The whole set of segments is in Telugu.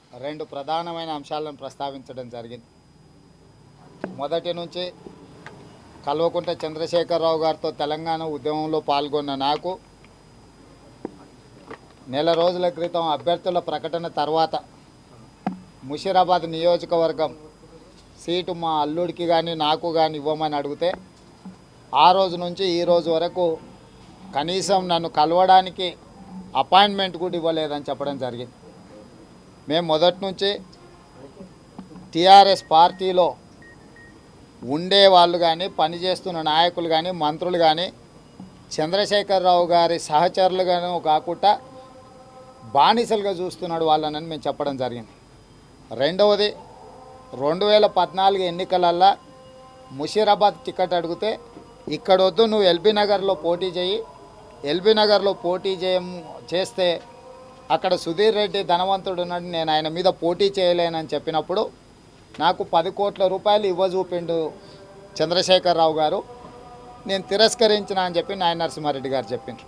రెండు ప్రధానమైన అంశాలను ప్రస్తావించడం జరిగింది మొదటి నుంచి కల్వకుంట్ల చంద్రశేఖరరావు గారితో తెలంగాణ ఉద్యమంలో పాల్గొన్న నాకు నెల రోజుల క్రితం అభ్యర్థుల ప్రకటన తర్వాత ముషీరాబాద్ నియోజకవర్గం సీటు మా అల్లుడికి కానీ నాకు కానీ ఇవ్వమని అడిగితే ఆ రోజు నుంచి ఈ రోజు వరకు కనీసం నన్ను కలవడానికి అపాయింట్మెంట్ కూడా ఇవ్వలేదని చెప్పడం జరిగింది మేము మొదటి నుంచి టీఆర్ఎస్ పార్టీలో ఉండే వాళ్ళు కానీ పనిచేస్తున్న నాయకులు కానీ మంత్రులు కానీ చంద్రశేఖరరావు గారి సహచరులుగాను కాకుండా బానిసలుగా చూస్తున్నాడు వాళ్ళనని మేము చెప్పడం జరిగింది రెండవది రెండు వేల పద్నాలుగు ఎన్నికలల్లో ముషీరాబాద్ టికెట్ అడిగితే ఇక్కడ వద్దు నువ్వు ఎల్బీ నగర్లో పోటీ చేయి ఎల్బీ నగర్లో పోటీ చేయ చేస్తే అక్కడ సుధీర్ రెడ్డి ధనవంతుడు ఉన్నాడు నేను ఆయన మీద పోటీ చేయలేనని చెప్పినప్పుడు నాకు పది కోట్ల రూపాయలు ఇవ్వజూపిండు చంద్రశేఖరరావు గారు నేను తిరస్కరించిన అని చెప్పి నాయన నరసింహారెడ్డి గారు చెప్పిండ్రు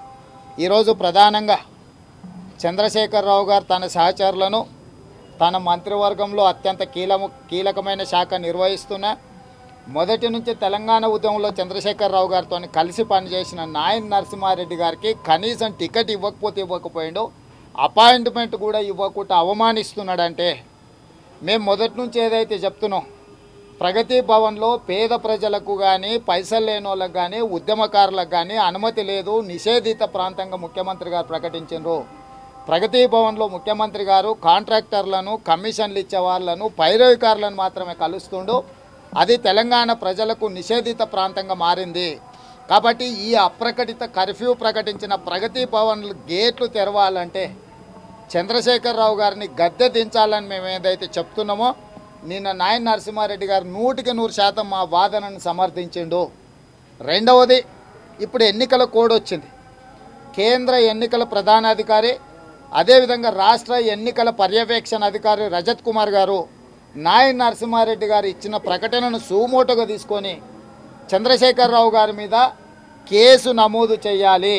ఈరోజు ప్రధానంగా చంద్రశేఖరరావు గారు తన సహచరులను తన మంత్రివర్గంలో అత్యంత కీలము కీలకమైన శాఖ నిర్వహిస్తున్న మొదటి నుంచి తెలంగాణ ఉద్యమంలో చంద్రశేఖరరావు గారితో కలిసి పనిచేసిన నాయన్ నరసింహారెడ్డి గారికి కనీసం టికెట్ ఇవ్వకపోతే ఇవ్వకపోయిండు అపాయింట్మెంట్ కూడా ఇవ్వకుండా అవమానిస్తున్నాడంటే మేము మొదటి నుంచి ఏదైతే చెప్తున్నాం ప్రగతి భవన్లో పేద ప్రజలకు కానీ పైసలు లేని వాళ్ళకి కానీ ఉద్యమకారులకు కానీ అనుమతి లేదు నిషేధిత ప్రాంతంగా ముఖ్యమంత్రి గారు ప్రకటించారు ప్రగతి భవన్లో ముఖ్యమంత్రి గారు కాంట్రాక్టర్లను కమిషన్లు ఇచ్చే వాళ్ళను పైరవికారులను మాత్రమే కలుస్తుండు అది తెలంగాణ ప్రజలకు నిషేధిత ప్రాంతంగా మారింది కాబట్టి ఈ అప్రకటిత కర్ఫ్యూ ప్రకటించిన ప్రగతి భవన్ గేట్లు తెరవాలంటే చంద్రశేఖరరావు గారిని గద్దె దించాలని మేము ఏదైతే చెప్తున్నామో నిన్న నాయన నరసింహారెడ్డి గారు నూటికి నూరు శాతం మా వాదనను సమర్థించిండు రెండవది ఇప్పుడు ఎన్నికల కోడ్ వచ్చింది కేంద్ర ఎన్నికల ప్రధానాధికారి అదేవిధంగా రాష్ట్ర ఎన్నికల పర్యవేక్షణ అధికారి రజత్ కుమార్ గారు నాయన్ నరసింహారెడ్డి గారు ఇచ్చిన ప్రకటనను సుమోటోగా తీసుకొని చంద్రశేఖరరావు గారి మీద కేసు నమోదు చేయాలి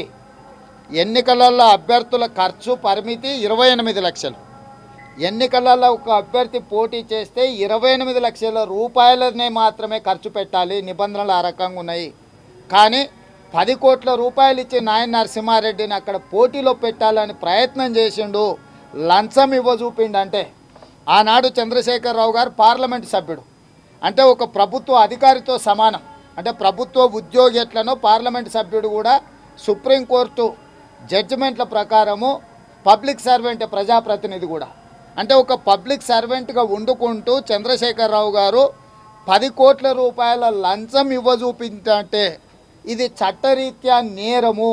ఎన్నికలలో అభ్యర్థుల ఖర్చు పరిమితి ఇరవై ఎనిమిది లక్షలు ఎన్నికలలో ఒక అభ్యర్థి పోటీ చేస్తే ఇరవై ఎనిమిది లక్షల రూపాయలనే మాత్రమే ఖర్చు పెట్టాలి నిబంధనలు ఆ రకంగా ఉన్నాయి కానీ పది కోట్ల రూపాయలు ఇచ్చి నాయన నరసింహారెడ్డిని అక్కడ పోటీలో పెట్టాలని ప్రయత్నం చేసిండు లంచం ఇవ్వ చూపిండంటే ఆనాడు చంద్రశేఖరరావు గారు పార్లమెంట్ సభ్యుడు అంటే ఒక ప్రభుత్వ అధికారితో సమానం అంటే ప్రభుత్వ ఉద్యోగి ఎట్లనో పార్లమెంట్ సభ్యుడు కూడా సుప్రీంకోర్టు జడ్జిమెంట్ల ప్రకారము పబ్లిక్ సర్వెంట్ ప్రజాప్రతినిధి కూడా అంటే ఒక పబ్లిక్ సర్వెంట్గా వండుకుంటూ చంద్రశేఖరరావు గారు పది కోట్ల రూపాయల లంచం ఇవ్వ చూపించంటే ఇది చట్టరీత్యా నేరము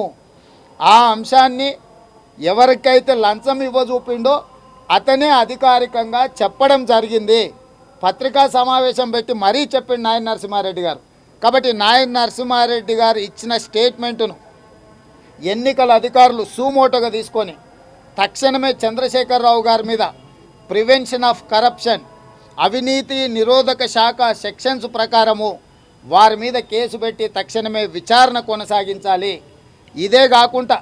ఆ అంశాన్ని ఎవరికైతే లంచం ఇవ్వ చూపిండో అతనే అధికారికంగా చెప్పడం జరిగింది పత్రికా సమావేశం పెట్టి మరీ చెప్పిండు నాయన నరసింహారెడ్డి గారు కాబట్టి నాయన నరసింహారెడ్డి గారు ఇచ్చిన స్టేట్మెంటును ఎన్నికల అధికారులు సూమోటోగా తీసుకొని తక్షణమే చంద్రశేఖరరావు గారి మీద ప్రివెన్షన్ ఆఫ్ కరప్షన్ అవినీతి నిరోధక శాఖ సెక్షన్స్ ప్రకారము వారి మీద కేసు పెట్టి తక్షణమే విచారణ కొనసాగించాలి ఇదే కాకుండా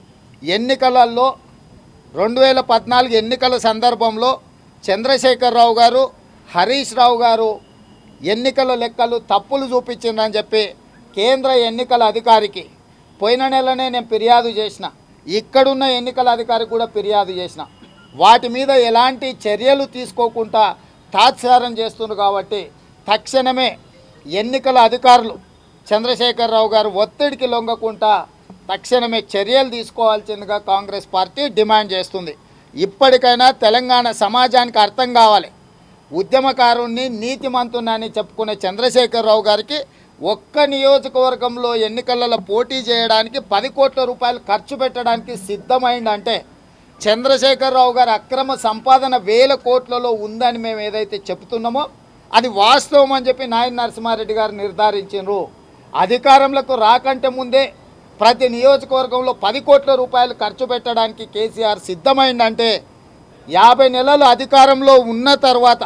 ఎన్నికలలో రెండు వేల పద్నాలుగు ఎన్నికల సందర్భంలో చంద్రశేఖరరావు గారు హరీష్ రావు గారు ఎన్నికల లెక్కలు తప్పులు చూపించిందని చెప్పి కేంద్ర ఎన్నికల అధికారికి పోయిన నెలనే నేను ఫిర్యాదు చేసిన ఇక్కడున్న ఎన్నికల అధికారికి కూడా ఫిర్యాదు చేసిన వాటి మీద ఎలాంటి చర్యలు తీసుకోకుండా తాత్సారం చేస్తున్నారు కాబట్టి తక్షణమే ఎన్నికల అధికారులు చంద్రశేఖరరావు గారు ఒత్తిడికి లొంగకుండా తక్షణమే చర్యలు తీసుకోవాల్సిందిగా కాంగ్రెస్ పార్టీ డిమాండ్ చేస్తుంది ఇప్పటికైనా తెలంగాణ సమాజానికి అర్థం కావాలి ఉద్యమకారుణ్ణి నీతిమంతునని చెప్పుకునే చంద్రశేఖరరావు గారికి ఒక్క నియోజకవర్గంలో ఎన్నికలలో పోటీ చేయడానికి పది కోట్ల రూపాయలు ఖర్చు పెట్టడానికి సిద్ధమైందంటే చంద్రశేఖరరావు గారి అక్రమ సంపాదన వేల కోట్లలో ఉందని మేము ఏదైతే చెప్తున్నామో అది వాస్తవం అని చెప్పి నాయన నరసింహారెడ్డి గారు నిర్ధారించారు అధికారంలోకి రాకంటే ముందే ప్రతి నియోజకవర్గంలో పది కోట్ల రూపాయలు ఖర్చు పెట్టడానికి కేసీఆర్ సిద్ధమైందంటే యాభై నెలలు అధికారంలో ఉన్న తర్వాత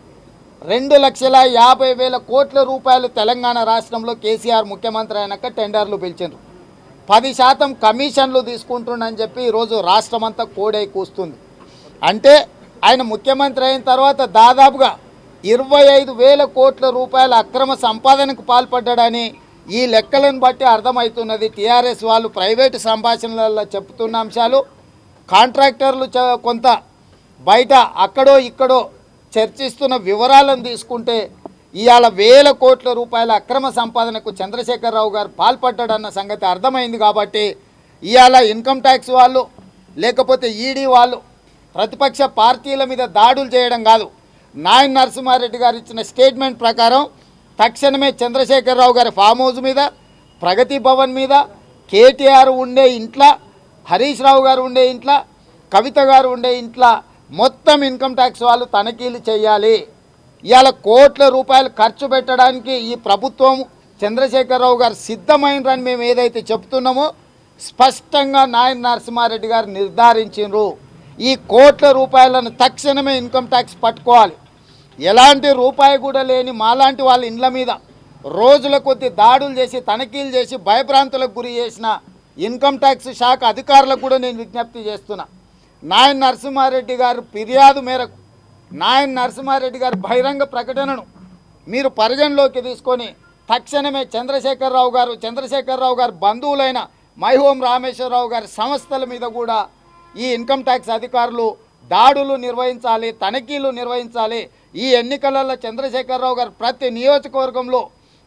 రెండు లక్షల యాభై వేల కోట్ల రూపాయలు తెలంగాణ రాష్ట్రంలో కేసీఆర్ ముఖ్యమంత్రి అయినాక టెండర్లు పిలిచిండ్రు పది శాతం కమిషన్లు తీసుకుంటుండని చెప్పి ఈరోజు రాష్ట్రమంతా కోడై కూస్తుంది అంటే ఆయన ముఖ్యమంత్రి అయిన తర్వాత దాదాపుగా ఇరవై ఐదు వేల కోట్ల రూపాయల అక్రమ సంపాదనకు పాల్పడ్డాడని ఈ లెక్కలను బట్టి అర్థమవుతున్నది టీఆర్ఎస్ వాళ్ళు ప్రైవేటు సంభాషణలలో చెప్తున్న అంశాలు కాంట్రాక్టర్లు చ- కొంత బయట అక్కడో ఇక్కడో చర్చిస్తున్న వివరాలను తీసుకుంటే ఇవాళ వేల కోట్ల రూపాయల అక్రమ సంపాదనకు చంద్రశేఖరరావు గారు పాల్పడ్డాడన్న సంగతి అర్థమైంది కాబట్టి ఇవాళ ఇన్కమ్ ట్యాక్స్ వాళ్ళు లేకపోతే ఈడీ వాళ్ళు ప్రతిపక్ష పార్టీల మీద దాడులు చేయడం కాదు నాయన్ నరసింహారెడ్డి గారు ఇచ్చిన స్టేట్మెంట్ ప్రకారం తక్షణమే చంద్రశేఖరరావు గారి ఫామ్ హౌస్ మీద ప్రగతి భవన్ మీద కేటీఆర్ ఉండే ఇంట్లో హరీష్ రావు గారు ఉండే ఇంట్లో కవిత గారు ఉండే ఇంట్లో మొత్తం ఇన్కమ్ ట్యాక్స్ వాళ్ళు తనిఖీలు చేయాలి ఇవాళ కోట్ల రూపాయలు ఖర్చు పెట్టడానికి ఈ ప్రభుత్వం చంద్రశేఖరరావు గారు సిద్ధమైనరని మేము ఏదైతే చెప్తున్నామో స్పష్టంగా నాయన నరసింహారెడ్డి గారు నిర్ధారించారు ఈ కోట్ల రూపాయలను తక్షణమే ఇన్కమ్ ట్యాక్స్ పట్టుకోవాలి ఎలాంటి రూపాయి కూడా లేని మాలాంటి వాళ్ళ ఇండ్ల మీద రోజుల కొద్ది దాడులు చేసి తనిఖీలు చేసి భయభ్రాంతులకు గురి చేసిన ఇన్కమ్ ట్యాక్స్ శాఖ అధికారులకు కూడా నేను విజ్ఞప్తి చేస్తున్నా నాయన నరసింహారెడ్డి గారు ఫిర్యాదు మేరకు నాయన నరసింహారెడ్డి గారి బహిరంగ ప్రకటనను మీరు పరిగణలోకి తీసుకొని తక్షణమే చంద్రశేఖరరావు గారు చంద్రశేఖరరావు గారి బంధువులైన మైహోం రామేశ్వరరావు గారి సంస్థల మీద కూడా ఈ ఇన్కమ్ ట్యాక్స్ అధికారులు దాడులు నిర్వహించాలి తనిఖీలు నిర్వహించాలి ఈ ఎన్నికలలో చంద్రశేఖరరావు గారు ప్రతి నియోజకవర్గంలో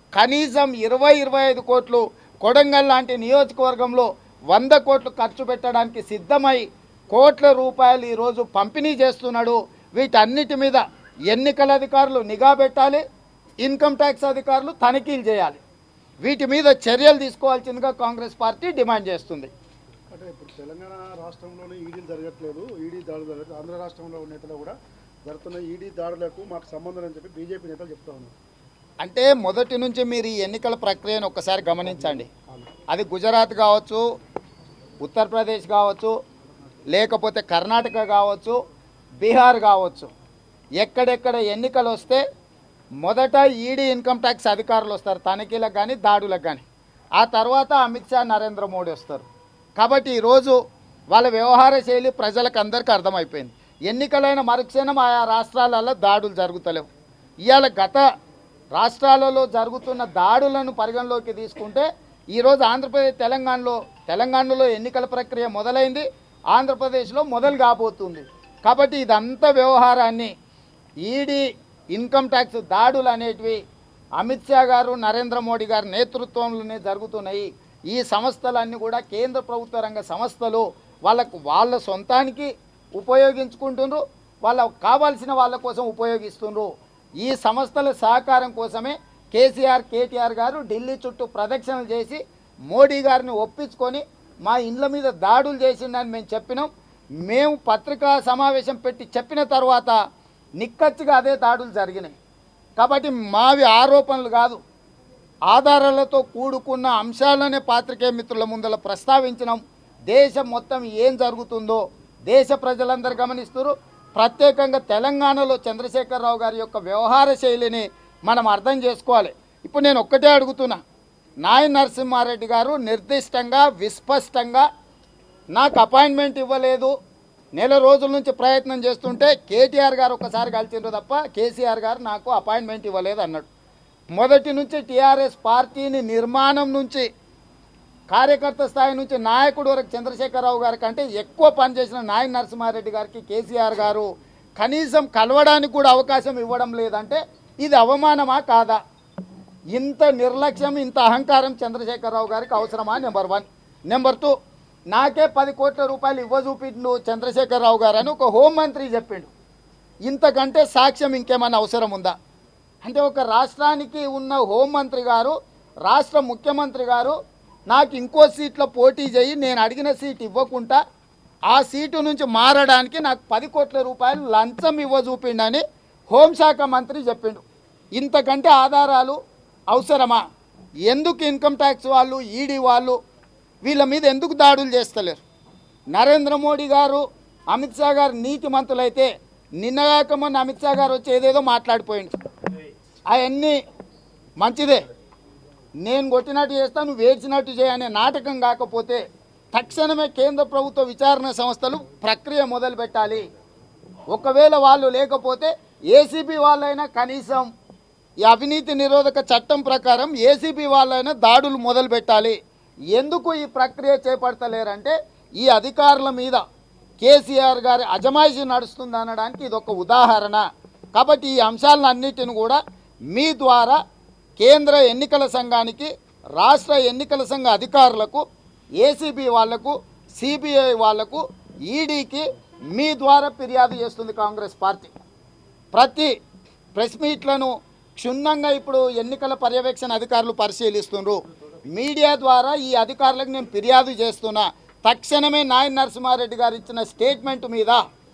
కనీసం ఇరవై ఇరవై ఐదు కోట్లు కొడంగల్ లాంటి నియోజకవర్గంలో వంద కోట్లు ఖర్చు పెట్టడానికి సిద్ధమై కోట్ల రూపాయలు ఈరోజు పంపిణీ చేస్తున్నాడు వీటన్నిటి మీద ఎన్నికల అధికారులు నిఘా పెట్టాలి ఇన్కమ్ ట్యాక్స్ అధికారులు తనిఖీలు చేయాలి వీటి మీద చర్యలు తీసుకోవాల్సిందిగా కాంగ్రెస్ పార్టీ డిమాండ్ చేస్తుంది అంటే ఇప్పుడు తెలంగాణ రాష్ట్రంలోనే ఈడీలు జరగట్లేదు ఈడీ దాడులు జరగట్లేదు ఆంధ్ర రాష్ట్రంలో నేతలు కూడా జరుగుతున్న ఈడీ దాడులకు మాకు సంబంధం అని చెప్పి బీజేపీ నేతలు చెప్తా ఉన్నారు అంటే మొదటి నుంచి మీరు ఈ ఎన్నికల ప్రక్రియను ఒక్కసారి గమనించండి అది గుజరాత్ కావచ్చు ఉత్తరప్రదేశ్ కావచ్చు లేకపోతే కర్ణాటక కావచ్చు బీహార్ కావచ్చు ఎక్కడెక్కడ ఎన్నికలు వస్తే మొదట ఈడీ ఇన్కమ్ ట్యాక్స్ అధికారులు వస్తారు తనిఖీలకు కానీ దాడులకు కానీ ఆ తర్వాత అమిత్ షా నరేంద్ర మోడీ వస్తారు కాబట్టి ఈరోజు వాళ్ళ వ్యవహార శైలి ప్రజలకు అందరికీ అర్థమైపోయింది ఎన్నికలైన మరుక్షణం ఆయా రాష్ట్రాలలో దాడులు జరుగుతలేవు ఇవాళ గత రాష్ట్రాలలో జరుగుతున్న దాడులను పరిగణలోకి తీసుకుంటే ఈరోజు ఆంధ్రప్రదేశ్ తెలంగాణలో తెలంగాణలో ఎన్నికల ప్రక్రియ మొదలైంది ఆంధ్రప్రదేశ్లో మొదలు కాబోతుంది కాబట్టి ఇదంతా వ్యవహారాన్ని ఈడీ ఇన్కమ్ ట్యాక్స్ దాడులు అనేటివి అమిత్ షా గారు నరేంద్ర మోడీ గారి నేతృత్వంలోనే జరుగుతున్నాయి ఈ సంస్థలన్నీ కూడా కేంద్ర ప్రభుత్వ రంగ సంస్థలు వాళ్ళకు వాళ్ళ సొంతానికి ఉపయోగించుకుంటుండ్రు వాళ్ళకు కావాల్సిన వాళ్ళ కోసం ఉపయోగిస్తుండ్రు ఈ సంస్థల సహకారం కోసమే కేసీఆర్ కేటీఆర్ గారు ఢిల్లీ చుట్టూ ప్రదక్షిణలు చేసి మోడీ గారిని ఒప్పించుకొని మా ఇండ్ల మీద దాడులు చేసిండని మేము చెప్పినాం మేము పత్రికా సమావేశం పెట్టి చెప్పిన తర్వాత నిక్కచ్చిగా అదే దాడులు జరిగినాయి కాబట్టి మావి ఆరోపణలు కాదు ఆధారాలతో కూడుకున్న అంశాలనే పాత్రికేయ మిత్రుల ముందర ప్రస్తావించినాం దేశం మొత్తం ఏం జరుగుతుందో దేశ ప్రజలందరూ గమనిస్తున్నారు ప్రత్యేకంగా తెలంగాణలో చంద్రశేఖరరావు గారి యొక్క వ్యవహార శైలిని మనం అర్థం చేసుకోవాలి ఇప్పుడు నేను ఒక్కటే అడుగుతున్నా నాయన నరసింహారెడ్డి గారు నిర్దిష్టంగా విస్పష్టంగా నాకు అపాయింట్మెంట్ ఇవ్వలేదు నెల రోజుల నుంచి ప్రయత్నం చేస్తుంటే కేటీఆర్ గారు ఒకసారి కలిసిండ్రు తప్ప కేసీఆర్ గారు నాకు అపాయింట్మెంట్ ఇవ్వలేదు అన్నాడు మొదటి నుంచి టీఆర్ఎస్ పార్టీని నిర్మాణం నుంచి కార్యకర్త స్థాయి నుంచి నాయకుడు వరకు చంద్రశేఖరరావు గారి కంటే ఎక్కువ పనిచేసిన నాయన నరసింహారెడ్డి గారికి కేసీఆర్ గారు కనీసం కలవడానికి కూడా అవకాశం ఇవ్వడం లేదంటే ఇది అవమానమా కాదా ఇంత నిర్లక్ష్యం ఇంత అహంకారం చంద్రశేఖరరావు గారికి అవసరమా నెంబర్ వన్ నెంబర్ టూ నాకే పది కోట్ల రూపాయలు ఇవ్వ చూపిండు చంద్రశేఖరరావు గారు అని ఒక హోంమంత్రి చెప్పిండు ఇంతకంటే సాక్ష్యం ఇంకేమైనా అవసరం ఉందా అంటే ఒక రాష్ట్రానికి ఉన్న హోంమంత్రి గారు రాష్ట్ర ముఖ్యమంత్రి గారు నాకు ఇంకో సీట్లో పోటీ చేయి నేను అడిగిన సీట్ ఇవ్వకుండా ఆ సీటు నుంచి మారడానికి నాకు పది కోట్ల రూపాయలు లంచం ఇవ్వ చూపిండని హోంశాఖ మంత్రి చెప్పిండు ఇంతకంటే ఆధారాలు అవసరమా ఎందుకు ఇన్కమ్ ట్యాక్స్ వాళ్ళు ఈడీ వాళ్ళు వీళ్ళ మీద ఎందుకు దాడులు చేస్తలేరు నరేంద్ర మోడీ గారు అమిత్ షా గారు నీతి మంతులైతే నిన్నగాక మొన్న అమిత్ షా గారు వచ్చి ఏదేదో మాట్లాడిపోయింది అవన్నీ మంచిదే నేను కొట్టినట్టు చేస్తా నువ్వు ఏడ్చినట్టు చేయనే నాటకం కాకపోతే తక్షణమే కేంద్ర ప్రభుత్వ విచారణ సంస్థలు ప్రక్రియ మొదలు పెట్టాలి ఒకవేళ వాళ్ళు లేకపోతే ఏసీబీ వాళ్ళైనా కనీసం ఈ అవినీతి నిరోధక చట్టం ప్రకారం ఏసీబీ వాళ్ళైనా దాడులు మొదలు పెట్టాలి ఎందుకు ఈ ప్రక్రియ చేపడతలేరంటే ఈ అధికారుల మీద కేసీఆర్ గారి అజమాయిషీ నడుస్తుంది అనడానికి ఇది ఒక ఉదాహరణ కాబట్టి ఈ అంశాలన్నిటిని కూడా మీ ద్వారా కేంద్ర ఎన్నికల సంఘానికి రాష్ట్ర ఎన్నికల సంఘ అధికారులకు ఏసీబీ వాళ్లకు సిబిఐ వాళ్లకు ఈడీకి మీ ద్వారా ఫిర్యాదు చేస్తుంది కాంగ్రెస్ పార్టీ ప్రతి ప్రెస్ మీట్లను క్షుణ్ణంగా ఇప్పుడు ఎన్నికల పర్యవేక్షణ అధికారులు పరిశీలిస్తున్నారు మీడియా ద్వారా ఈ అధికారులకు నేను ఫిర్యాదు చేస్తున్నా తక్షణమే నాయన్ నరసింహారెడ్డి గారు ఇచ్చిన స్టేట్మెంట్ మీద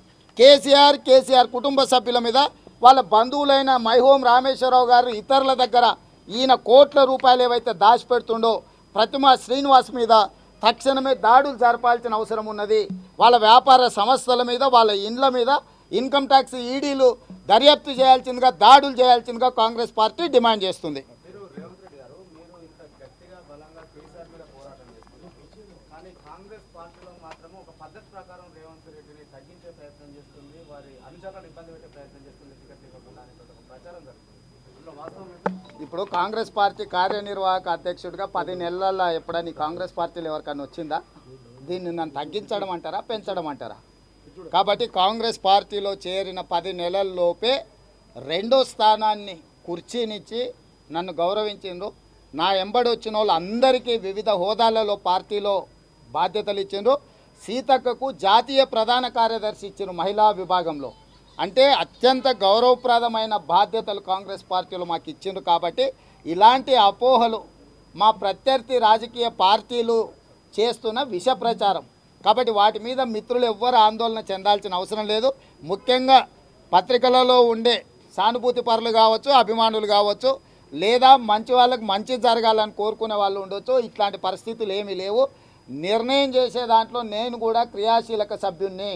కేసీఆర్ కేసీఆర్ కుటుంబ సభ్యుల మీద వాళ్ళ బంధువులైన మైహోం రామేశ్వరరావు గారు ఇతరుల దగ్గర ఈయన కోట్ల రూపాయలు ఏవైతే దాచిపెడుతుండో ప్రతిమ శ్రీనివాస్ మీద తక్షణమే దాడులు జరపాల్సిన అవసరం ఉన్నది వాళ్ళ వ్యాపార సంస్థల మీద వాళ్ళ ఇండ్ల మీద ఇన్కమ్ ట్యాక్స్ ఈడీలు దర్యాప్తు చేయాల్సిందిగా దాడులు చేయాల్సిందిగా కాంగ్రెస్ పార్టీ డిమాండ్ చేస్తుంది మీరు రేవంత్ రెడ్డి గారు మీరు ఇంత గట్టిగా బలంగా కేసీఆర్ మీద పోరాటం చేస్తున్నారు కానీ కాంగ్రెస్ పార్టీలో మాత్రము ఒక పద్ధతి ప్రకారం రేవంత్ రెడ్డిని తగ్గించే ప్రయత్నం చేస్తుంది వారి అనుచరులను ఇబ్బంది పెట్టే ప్రయత్నం చేస్తుంది టికెట్ ఇవ్వకుండా అనేటువంటి ఒక ప్రచారం జరుగుతుంది అందులో వాస్తవం ఏంటి? ఇప్పుడు కాంగ్రెస్ పార్టీ కార్యనిర్వాహక అధ్యక్షుడిగా పది నెలల ఎప్పుడని కాంగ్రెస్ పార్టీలో ఎవరికైనా వచ్చిందా దీన్ని నన్ను తగ్గించడం అంటారా పెంచడం అంటారా కాబట్టి కాంగ్రెస్ పార్టీలో చేరిన పది నెలల్లోపే రెండో స్థానాన్ని కుర్చీనిచ్చి నన్ను గౌరవించిండ్రు నా ఎంబడి వచ్చిన వాళ్ళు అందరికీ వివిధ హోదాలలో పార్టీలో బాధ్యతలు ఇచ్చిండ్రు సీతక్కకు జాతీయ ప్రధాన కార్యదర్శి ఇచ్చిండ్రు మహిళా విభాగంలో అంటే అత్యంత గౌరవప్రదమైన బాధ్యతలు కాంగ్రెస్ పార్టీలో మాకు ఇచ్చిండ్రు కాబట్టి ఇలాంటి అపోహలు మా ప్రత్యర్థి రాజకీయ పార్టీలు చేస్తున్న విష ప్రచారం కాబట్టి వాటి మీద మిత్రులు ఎవ్వరు ఆందోళన చెందాల్సిన అవసరం లేదు ముఖ్యంగా పత్రికలలో ఉండే సానుభూతి పరులు కావచ్చు అభిమానులు కావచ్చు లేదా మంచి వాళ్ళకి మంచి జరగాలని కోరుకునే వాళ్ళు ఉండొచ్చు ఇట్లాంటి పరిస్థితులు ఏమీ లేవు నిర్ణయం చేసే దాంట్లో నేను కూడా క్రియాశీలక సభ్యుణ్ణి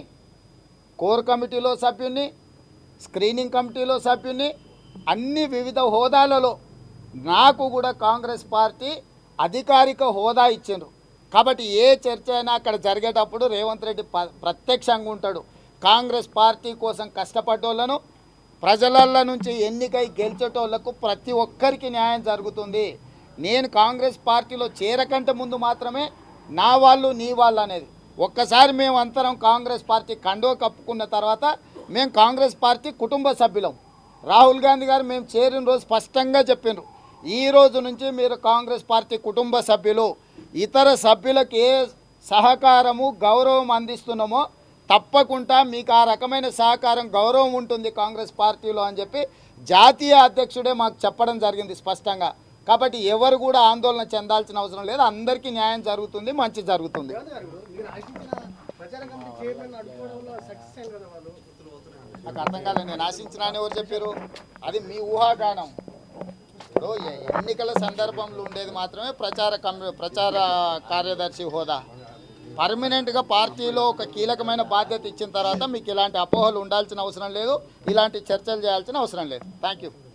కోర్ కమిటీలో సభ్యుణ్ణి స్క్రీనింగ్ కమిటీలో సభ్యుణ్ణి అన్ని వివిధ హోదాలలో నాకు కూడా కాంగ్రెస్ పార్టీ అధికారిక హోదా ఇచ్చిండ్రు కాబట్టి ఏ చర్చ అయినా అక్కడ జరిగేటప్పుడు రేవంత్ రెడ్డి ప- ప్రత్యక్షంగా ఉంటాడు కాంగ్రెస్ పార్టీ కోసం కష్టపడ్డోళ్ళను ప్రజలల్ల నుంచి ఎన్నికై గెలిచేటోళ్లకు ప్రతి ఒక్కరికి న్యాయం జరుగుతుంది నేను కాంగ్రెస్ పార్టీలో చేరకంటే ముందు మాత్రమే నా వాళ్ళు నీ వాళ్ళు అనేది ఒక్కసారి మేము అంతరం కాంగ్రెస్ పార్టీ కండో కప్పుకున్న తర్వాత మేము కాంగ్రెస్ పార్టీ కుటుంబ సభ్యులం రాహుల్ గాంధీ గారు మేము చేరిన రోజు స్పష్టంగా చెప్పిండ్రు ఈ రోజు నుంచి మీరు కాంగ్రెస్ పార్టీ కుటుంబ సభ్యులు ఇతర సభ్యులకు ఏ సహకారము గౌరవం అందిస్తున్నామో తప్పకుండా మీకు ఆ రకమైన సహకారం గౌరవం ఉంటుంది కాంగ్రెస్ పార్టీలో అని చెప్పి జాతీయ అధ్యక్షుడే మాకు చెప్పడం జరిగింది స్పష్టంగా కాబట్టి ఎవరు కూడా ఆందోళన చెందాల్సిన అవసరం లేదు అందరికీ న్యాయం జరుగుతుంది మంచి జరుగుతుంది మీరు ఆశించిన ప్రచార కమిటీ చైర్మన్ అడుగుకోవడంలో సక్సెస్ అయ్యారు కదా వాళ్ళు నాకు అర్థం కాలేదు నేను ఆశించిన అని ఎవరు చెప్పారు అది మీ ఊహాగానం ఇప్పుడు ఎ- ఎన్నికల సందర్భంలో ఉండేది మాత్రమే ప్రచార కమి ప్రచార కార్యదర్శి హోదా పర్మనెంట్గా పార్టీలో ఒక కీలకమైన బాధ్యత ఇచ్చిన తర్వాత మీకు ఇలాంటి అపోహలు ఉండాల్సిన అవసరం లేదు ఇలాంటి చర్చలు చేయాల్సిన అవసరం లేదు థ్యాంక్ యూ